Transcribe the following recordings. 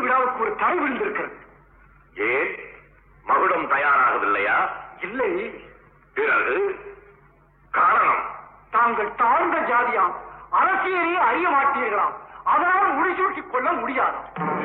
விழாவுக்கு ஒரு தடை விழுந்திருக்கிறது ஏன் மகுடம் தயாராகவில்லையா இல்லை பிறகு காரணம் தாங்கள் தாழ்ந்த ஜாதியாம் அரசியலே அறிய மாட்டீர்களாம் அதனால் முடிசூட்டிக் கொள்ள முடியாது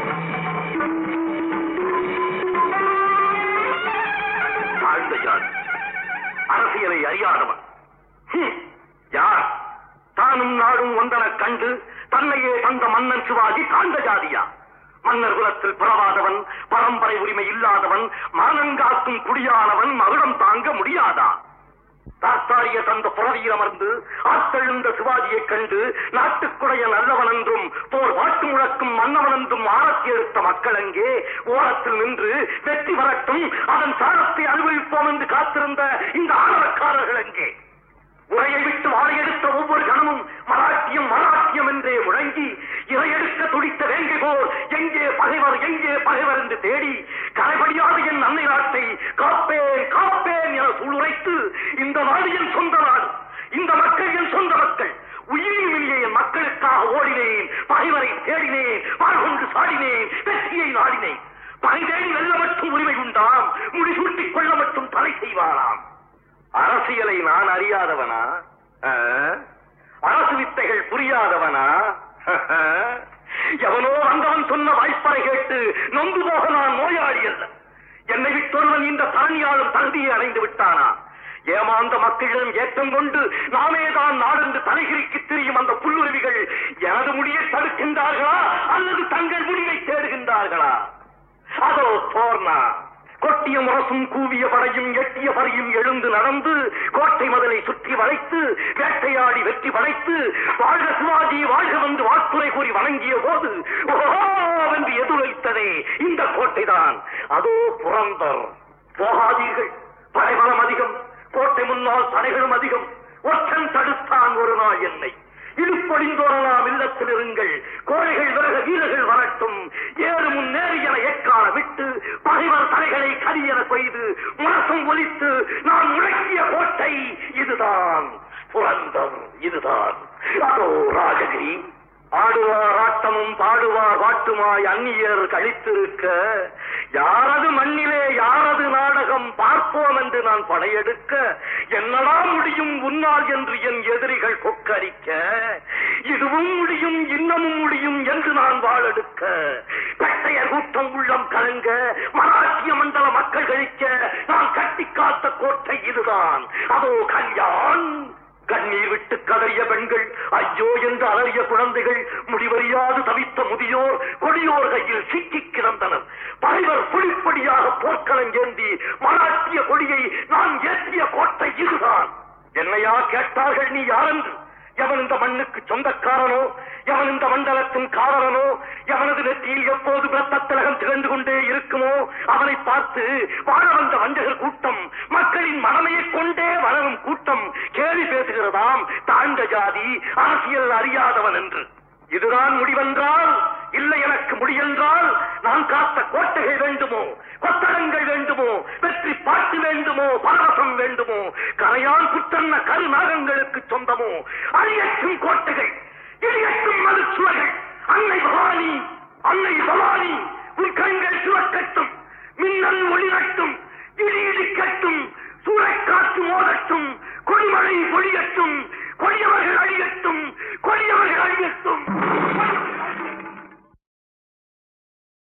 தாழ்ந்த ஜாதி அரசியலை அறியாதவன் ஹம், யார் தானும் நாடும் ஒன்றனக் கண்டு தன்னையே தந்த மன்னன் சிவாஜி தாழ்ந்த ஜாதியா மன்னர் குலத்தில் பிறவாதவன் பரம்பரை உரிமை இல்லாதவன் மானங்காக்கும் குடியானவன் மகுடம் தாங்க முடியாதா தாத்தாரிய தந்த புறவியில் அமர்ந்து ஆத்தெழுந்த சிவாஜியைக் கண்டு நாட்டுக்குடைய நல்லவன் என்றும் போர் வாட்டு முழக்கும் மன்னவன் என்றும் ஆரத்தி எடுத்த மக்கள் அங்கே ஓரத்தில் நின்று வெற்றி வரட்டும் அதன் சாரத்தை அனுபவிப்போம் என்று காத்திருந்த இந்த ஆணவக்காரர்கள் அங்கே உரையை விட்டு வாழையெடுத்த ஒவ்வொரு கணமும் மராட்டியம் மராட்டியம் என்றே முழங்கி இறையெடுக்க துடித்த வேங்கை போல் எங்கே பகைவர் எங்கே பகைவர் என்று தேடி கரைபடியாத என் அன்னை நாட்டை காப்பேன் காப்பேன் என சூளுரைத்து இந்த நாடு என் சொந்த நாடு இந்த மக்கள் என் சொந்த மக்கள் உயிரின் இல்லையே என் மக்களுக்காக ஓடினேன் பகைவரை தேடினேன் வாழ்கொண்டு சாடினேன் வெற்றியை நாடினேன் பகை தேடி வெல்ல மட்டும் உரிமை உண்டாம் முடிசூட்டிக் கொள்ள மட்டும் தலை செய்வாராம் அரசியலை நான் அறியாதவனா ஆ? அரசு வித்தைகள் புரியாதவனா எவனோ வந்தவன் சொன்ன வாய்ப்பறை கேட்டு நொந்து போக நான் நோயாளி அல்ல என்னை விட்டொருவன் இந்த தரணியாளும் தகுதியை அடைந்து விட்டானா ஏமாந்த மக்களிடம் ஏற்றம் கொண்டு நாமே தான் நாடென்று தலைகிரிக்கு திரியும் அந்த புல்லுருவிகள் எனது முடியை தடுக்கின்றார்களா அல்லது தங்கள் முடிவை தேடுகின்றார்களா அதோ போர்னா கொட்டிய முரசும் கூவிய படையும் எட்டிய பறையும் எழுந்து நடந்து கோட்டை மதலை சுற்றி வளைத்து வேட்டையாடி வெற்றி படைத்து வாழ்க சிவாஜி வாழ்க வந்து வாக்குறை கூறி வணங்கிய போது ஓஹோ என்று எதிரொலித்ததே இந்த கோட்டைதான் அதோ புறந்தர் போகாதீர்கள் படைபலம் அதிகம் கோட்டை முன்னால் தடைகளும் அதிகம் ஒற்றன் தடுத்தான் ஒரு நாள் என்னை இழுப்பொழிந்தோரலாம் இல்லத்தில் இருங்கள் கோழைகள் விலக வீரர்கள் வரட்டும் ஏறு முன்னேறி என ஏற்கால விட்டு பகைவர் தலைகளை கரியென கொய்து முரசம் ஒலித்து நான் முழக்கிய கோட்டை இதுதான் புரந்தம் இதுதான் அதோ ராஜகிரி ஆடுவார் ஆட்டமும் பாடுவார் வாட்டுமாய் அந்நியர் கழித்திருக்க யாரது மண்ணிலே யாரது நாடகம் பார்ப்போம் என்று நான் படையெடுக்க என்னடா முடியும் உன்னால் என்று என் எதிரிகள் கொக்கரிக்க இதுவும் முடியும் இன்னமும் முடியும் என்று நான் வாழெடுக்க பட்டையர் கூட்டம் உள்ளம் கலங்க மராட்டிய மண்டல மக்கள் கழிக்க நான் கட்டி காத்த கோட்டை இதுதான் அதோ கல்யாண் கண்ணீர் விட்டு கதறிய பெண்கள் ஐயோ என்று அலறிய குழந்தைகள் முடிவறியாது தவித்த முதியோர் கொடியோர் கையில் சிக்கிக் கிடந்தனர் பகைவர் புலிப்படியாக போர்க்களம் ஏந்தி மராட்டிய கொடியை நான் ஏற்றிய கோட்டை இதுதான் என்னையா கேட்டார்கள் நீ யாரென்று எவன் இந்த மண்ணுக்கு சொந்தக்காரனோ எவன் இந்த மண்டலத்தின் காவலனோ எவனது நெற்றியில் எப்போது பிரத்தத்திலகம் திகழ்ந்து கொண்டே இருக்குமோ அவனை பார்த்து வாழ வந்த வஞ்சகர் கூட்டம் மக்களின் மனமையைக் கொண்டே வளரும் கூட்டம் கேலி பேசுகிறதாம் தாழ்ந்த ஜாதி அரசியல் அறியாதவன் என்று இதுதான் முடிவென்றால் இல்லை எனக்கு முடியென்றால் நான் காத்த கோட்டைகள் வேண்டுமோ கொத்தடங்கள் வேண்டுமோ வெற்றி பாட்டு வேண்டுமோ பரவசம் வேண்டுமோ கரையான் புத்தன்ன கருநாகங்களுக்கு சொந்தமோ அழியற்றும் கோட்டைகள் இழியற்றும் மறுச்சுவர்கள் அன்னை பவானி அன்னை பவானி உன் கண்கள் சிவக்கட்டும் மின்னல் ஒளிரட்டும் இடி இடிக்கட்டும் சூறைக்காற்று மோதட்டும் கொடிமழை பொழிய